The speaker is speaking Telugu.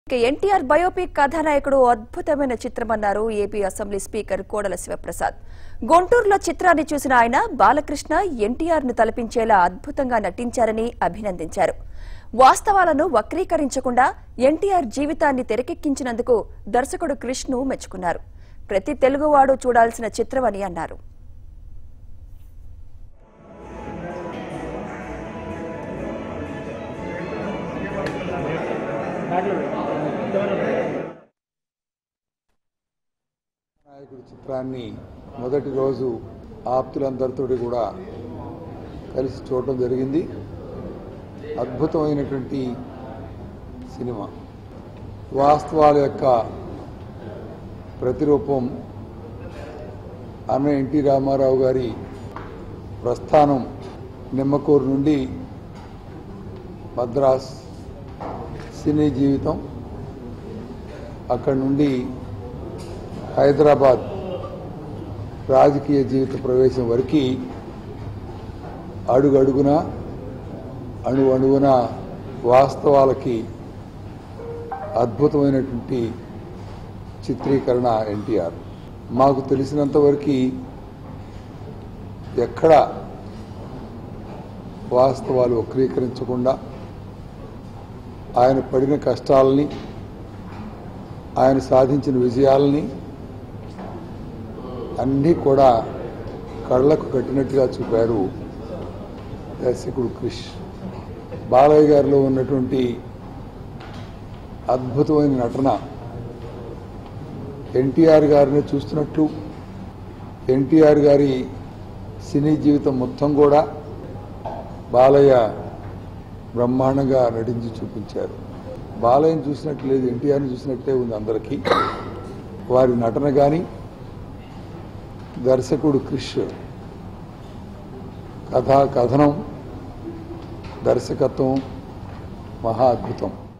ఇక ఎన్టీఆర్ బయోపిక్ కథానాయకుడు అద్భుతమైన చిత్రమన్నారు ఏపీ అసెంబ్లీ స్పీకర్ కోడల శివప్రసాద్ గుంటూరులో చిత్రాన్ని చూసిన ఆయన బాలకృష్ణ ఎన్టీఆర్ ను తలపించేలా అద్భుతంగా నటించారని అభినందించారు వాస్తవాలను వక్రీకరించకుండా ఎన్టీఆర్ జీవితాన్ని తెరకెక్కించినందుకు దర్శకుడు కృష్ణు మెచ్చుకున్నారు ప్రతి తెలుగువాడు చూడాల్సిన చిత్రమని అన్నారు నాయకుడి చిత్రాన్ని మొదటి రోజు ఆప్తులందరితో కూడా కలిసి చూడటం జరిగింది అద్భుతమైనటువంటి సినిమా వాస్తవాల యొక్క ప్రతిరూపం అన్న ఎన్టీ రామారావు గారి ప్రస్థానం నిమ్మకూరు నుండి మద్రాస్ సినీ జీవితం అక్కడి నుండి హైదరాబాద్ రాజకీయ జీవిత ప్రవేశం వరకు అడుగడుగున అణు అణువున వాస్తవాలకి అద్భుతమైనటువంటి చిత్రీకరణ ఎన్టీఆర్ మాకు తెలిసినంత వరకు ఎక్కడ వాస్తవాలు వక్రీకరించకుండా ఆయన పడిన కష్టాలని ఆయన సాధించిన విజయాలని అన్నీ కూడా కళ్ళకు కట్టినట్టుగా చూపారు దర్శకుడు క్రిష్ బాలయ్య గారిలో ఉన్నటువంటి అద్భుతమైన నటన ఎన్టీఆర్ గారిని చూస్తున్నట్లు ఎన్టీఆర్ గారి సినీ జీవితం మొత్తం కూడా బాలయ్య బ్రహ్మాండంగా నటించి చూపించారు బాలయ్యని చూసినట్టు లేదు ఎన్టీఆర్ని చూసినట్టే ఉంది అందరికీ వారి నటన కానీ దర్శకుడు క్రిష్ కథా కథనం దర్శకత్వం మహా అద్భుతం